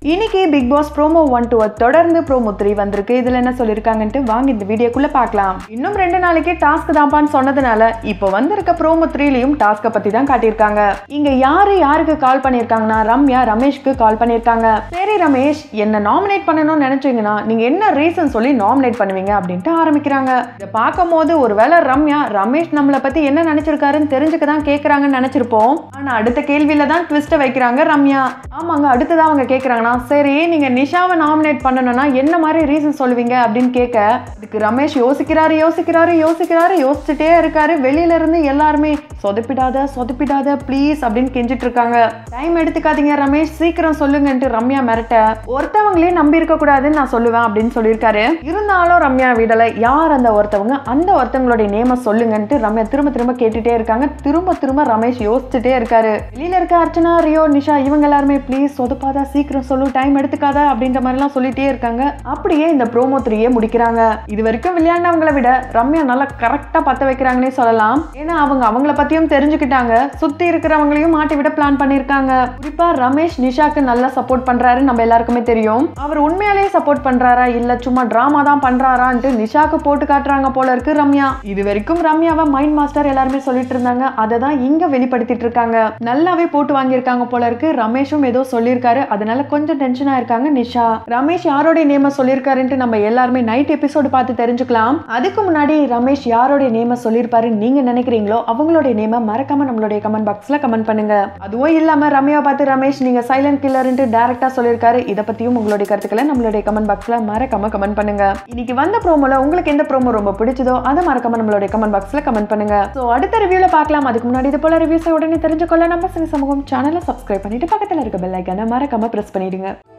இன்னைக்கு big boss promo one two தொடர்ந்து promo three வந்திருக்கு இதுல என்ன சொல்லியிருக்காங்கன்ட்டு வாங்க இந்த வீடியோக்குள்ள பார்க்கலாம் இன்னும் ரெண்டு நாளைக்கு டாஸ்க் தான்ப்பான்னு சொன்னதுனால இப்போ வந்திருக்க ப்ரோமோ த்ரீலையும் டாஸ்க்கை பத்தி தான் காட்டியிருக்காங்க இங்க யாரு யாருக்கு கால் பண்ணியிருக்காங்கன்னா ரம்யா ரமேஷ்க்கு கால் பண்ணியிருக்காங்க சரி ரமேஷ் என்ன நாமினேட் பண்ணணும்னு நினைச்சீங்கன்னா நீங்க என்ன ரீசன் சொல்லி நாமினேட் பண்ணுவீங்க அப்படின்ட்டு ஆரம்பிக்கிறாங்க இதை பார்க்கும்போது ஒருவேளை ரம்யா ரமேஷ் நம்மளை பத்தி என்ன நினைச்சிருக்காருன்னு தெரிஞ்சுக்க தான் கேட்கறாங்கன்னு நினைச்சிருப்போம் ஆனா அடுத்த கேள்வியில தான் ட்விஸ்ட்டை வைக்கிறாங்க ரம்யா ஆமாங்க அடுத்ததான் அவங்க கேட்குறாங்கன்னா சரி நீங்க நிஷாவை நாமினேட் பண்ணணும்னா என்ன மாதிரி ரீசன் சொல்லுவீங்க அப்படின்னு கேட்க இதுக்கு ரமேஷ் யோசிக்கிறாரு யோசிக்கிறாரு யோசிக்கிறாரு யோசிச்சுட்டே இருக்காரு வெளியில இருந்து எல்லாருமே சொதப்பிடாத சொதப்பிடாத ப்ளீஸ் அப்படின்னு கெஞ்சிட்டு இருக்காங்க டைம் எடுத்துக்காதீங்க ரமேஷ் சீக்கிரம் சொல்லுங்கன்ட்டு ரம்யா மிரட்ட ஒருத்தவங்களே நம்பி இருக்க கூடாதுன்னு நான் சொல்லுவேன் அப்படின்னு சொல்லியிருக்காரு இருந்தாலும் ரம்யா விடலை யார் அந்த ஒருத்தவங்க அந்த ஒருத்தவங்களுடைய நேம சொல்லுங்கன்ட்டு ரம்யா திரும்ப திரும்ப கேட்டுட்டே இருக்காங்க திரும்ப திரும்ப ரமேஷ் யோசிச்சுட்டே இருக்காரு வெளியில இருக்க அர்ச்சனா ரியோ நிஷா இவங்க எல்லாருமே ப்ளீஸ் சொதப்பாதா சீக்கிரம் சொல்லு டைம் எடுத்துக்காத அப்படின்ற மாதிரிலாம் சொல்லிட்டே இருக்காங்க அப்படியே இந்த ப்ரோமோ த்ரீயே முடிக்கிறாங்க இது வரைக்கும் விளையாண்டவங்களை விட ரம்யா நல்லா கரெக்டா பத்த வைக்கிறாங்கன்னே சொல்லலாம் ஏன்னா அவங்க அவங்கள பத்தியும் தெரிஞ்சுக்கிட்டாங்க சுத்தி இருக்கிறவங்களையும் மாட்டி விட பிளான் பண்ணிருக்காங்க குறிப்பா ரமேஷ் நிஷாக்கு நல்லா சப்போர்ட் பண்றாரு நம்ம எல்லாருக்குமே தெரியும் அவர் உண்மையாலேயே சப்போர்ட் பண்றாரா இல்ல சும்மா டிராமா தான் பண்றாரான்ட்டு நிஷாக்கு போட்டு காட்டுறாங்க போல இருக்கு ரம்யா இது வரைக்கும் ரம்யாவை மைண்ட் மாஸ்டர் எல்லாருமே சொல்லிட்டு இருந்தாங்க அதை தான் இங்க வெளிப்படுத்திட்டு இருக்காங்க நல்லாவே போட்டு வாங்கியிருக்காங்க போல இருக்கு ரமேஷும் ஏதோ சொல்லியிருக்காரு அதனால கொஞ்சம் டென்ஷனா இருக்காங்க நிஷா ரமேஷ் யாரோடைய நேம சொல்லியிருக்காருன்ட்டு நம்ம எல்லாருமே நைட் எபிசோடு பார்த்து தெரிஞ்சுக்கலாம் அதுக்கு முன்னாடி ரமேஷ் யாரோடைய நேம சொல்லியிருப்பாரு நீங்க நினைக்கிறீங்களோ அவங்களுடைய நேம மறக்காம நம்மளுடைய கமெண்ட் பாக்ஸ்ல கமெண்ட் பண்ணுங்க அதுவும் இல்லாம ரம்யாவை பார்த்து ரமேஷ் நீங்க சைலண்ட் கில்லர்ன்ட்டு டேரக்டா சொல்லியிருக்காரு இதை பத்தியும் உங்களுடைய கருத்துக்களை நம்மளுடைய கமெண்ட் பாக்ஸ்ல மறக்காம கமெண்ட் பண்ணுங்க இன்னைக்கு வந்த ப்ரோமோல உங்களுக்கு எந்த ப்ரோமோ ரொம்ப பிடிச்சதோ அதை மறக்காம நம்மளுடைய கமெண்ட் பாக்ஸ்ல கமெண்ட் பண்ணுங்க ஸோ அடுத்த ரிவ்யூல பார்க்கலாம் அதுக்கு முன்னாடி இது போல ரிவ்யூஸை உடனே தெரிஞ்சுக்கொள்ள நம்ம சினி சமூகம் சேனலை சப்ஸ்கிரைப் பண்ணிட்டு பக்கத்துல இருக்க பெல் ஐக்கான மறக்காம பிரஸ் பண்ணிடுங்க